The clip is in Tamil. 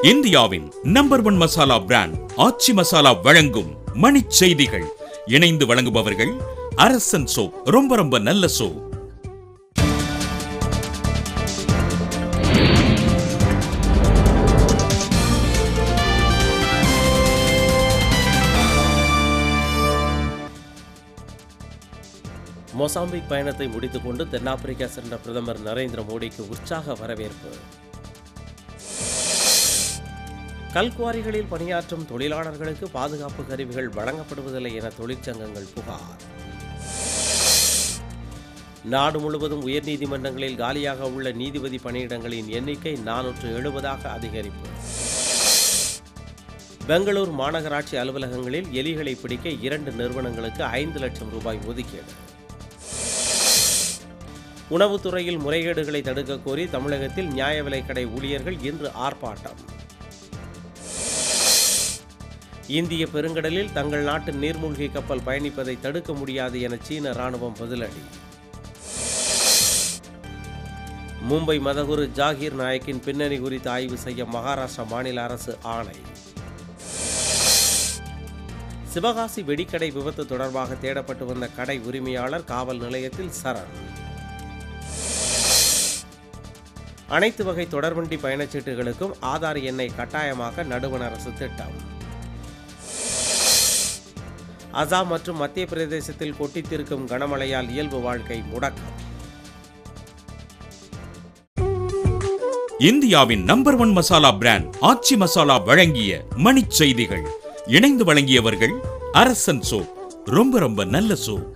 இந்தியாவின் number one masala brand Aachi Masala வழங்கும் மணிச் செய்திகள் இணைந்து வழங்குபவர்கள் அரசன் சோ ரொம்ப ரொம்ப நல்ல சோ மொசாம்பிக் பயணத்தை முடித்துக்கொண்டு தென்னாப்பிரிக்கா சென்ற பிரதமர் நரேந்திர மோடிக்கு உற்சாக வரவேற்பு கல்குவாரிகளில் பணியாற்றும் தொழிலாளர்களுக்கு பாதுகாப்பு கருவிகள் வழங்கப்படுவதில்லை என தொழிற்சங்கங்கள் புகார் நாடு முழுவதும் உயர்நீதிமன்றங்களில் காலியாக உள்ள நீதிபதி பணியிடங்களின் எண்ணிக்கை நானூற்று எழுபதாக அதிகரிப்பு பெங்களூர் மாநகராட்சி அலுவலகங்களில் எலிகளை பிடிக்க இரண்டு நிறுவனங்களுக்கு ஐந்து லட்சம் ரூபாய் ஒதுக்கீடு உணவுத்துறையில் முறைகேடுகளை தடுக்க கோரி தமிழகத்தில் நியாய விலைக்கடை ஊழியர்கள் இன்று ஆர்ப்பாட்டம் இந்திய பெருங்கடலில் தங்கள் நாட்டு நீர்மூழ்கி கப்பல் பயணிப்பதை தடுக்க முடியாது என சீன ராணுவம் பதிலடி மும்பை மதகுரு ஜாகீர் நாயக்கின் பின்னணி குறித்து ஆய்வு செய்ய மகாராஷ்டிரா மாநில அரசு ஆணை சிவகாசி வெடிக்கடை விபத்து தொடர்பாக தேடப்பட்டு வந்த கடை உரிமையாளர் காவல் நிலையத்தில் சரண் அனைத்து வகை தொடர்வண்டி பயணச்சீட்டுகளுக்கும் ஆதார் எண்ணை கட்டாயமாக்க நடுவண் அரசு திட்டம் அசாம் மற்றும் மத்திய பிரதேசத்தில் கொட்டித்திருக்கும் கனமழையால் இயல்பு வாழ்க்கை முடக்கம் இந்தியாவின் number one masala brand Aachi Masala வழங்கிய மணிச் செய்திகள் இணைந்து வழங்கியவர்கள் அரசன் சோ ரொம்ப ரொம்ப நல்ல சோ